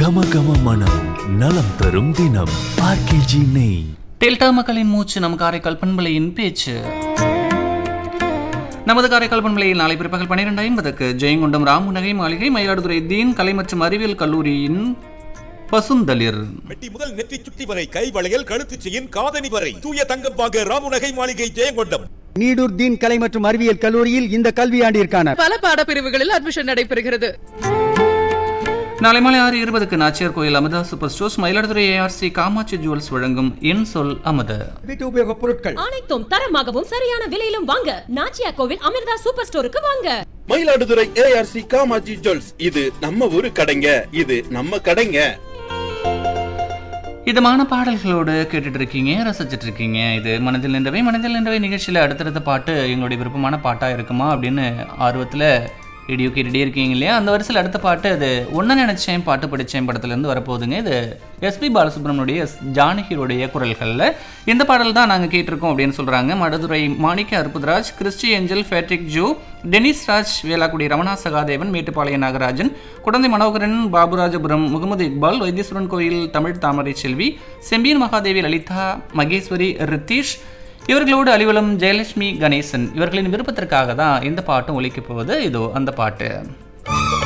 கம கம மனம் நலம் தரும் தினம் ஆர்கேஜி நெய் டெல்டா மக்களின் மூச்சு நம் காரைக்கால் பண்பலையின் பேச்சு நமது காரைக்கால் பண்பலையில் நாளை பிற்பகல் பன்னிரெண்டு ஐம்பதுக்கு ஜெயங்கொண்டம் ராமுநகை மாளிகை மயிலாடுதுறை தீன் கலை மற்றும் அறிவியல் கல்லூரியின் பசுந்தளிர் வெட்டி முதல் நெற்றி சுட்டி வரை கை வளையல் கழுத்து செயின் காதணி வரை தூய தங்கம் வாங்க ராமுநகை மாளிகை ஜெயங்கொண்டம் நீடூர் தீன் கலை மற்றும் அறிவியல் கல்லூரியில் இந்த கல்வியாண்டிற்கான பல பாடப்பிரிவுகளில் அட்மிஷன் நடைபெறுகிறது நாளை மாலை ஆறு இருபதுக்கு Nachiyar Koil Amudha super stores Mayiladuthurai ARC Kamatchi jewels வழங்கும் என் சொல் அமுத வீட்டு உபயோகப் பொருட்கள் அனைத்தும் தரமாகவும் சரியான விலையிலும் வாங்க நாச்சியா கோவில் அமிர்தா சூப்பர் ஸ்டோருக்கு வாங்க மயிலாடுதுறை ஏஆர்சி காமாஜி ஜுவல்ஸ் இது நம்ம ஊரு கடைங்க இது நம்ம கடைங்க இதமான பாடல்களோடு கேட்டுட்டு இருக்கீங்க ரசிச்சிட்டு இருக்கீங்க இது மனதில் நின்றவை மனதில் நின்றவை நிகழ்ச்சியில் அடுத்தடுத்த பாட்டு எங்களுடைய விருப்பமான பாட்டாக இருக்குமா அப்படின்னு ஆர்வத்தில் ரேடியோ கேட்டுட்டே இருக்கீங்க இல்லையா அந்த வரிசையில் அடுத்த பாட்டு அது ஒன்று நினச்சேன் பாட்டு படித்தேன் படத்துலேருந்து வரப்போகுதுங்க இது எஸ்பி பாலசுப்ரமணியுடைய எஸ் ஜானகியோடைய குரல்களில் இந்த பாடல் தான் நாங்கள் கேட்டிருக்கோம் அப்படின்னு சொல்கிறாங்க Maduthurai Manicka Arputharaj Christy Angel Patrick ஜூ டெனிஸ் ராஜ் வேளாக்குடி ரமணா சகாதேவன் மேட்டுப்பாளைய நாகராஜன் குடந்தை மனோகரன் பாபுராஜபுரம் முகமது இக்பால் வைத்தீஸ்வரன் கோயில் தமிழ் தாமரை செல்வி செம்பியன் மகாதேவி லலிதா மகேஸ்வரி ரித்தீஷ் இவர்களோடு அலிவலம் ஜெயலட்சுமி கணேசன் இவர்களின் விருப்பத்திற்காக தான் இந்த பாட்டும் ஒலிக்கப் போவது இதோ அந்த பாட்டு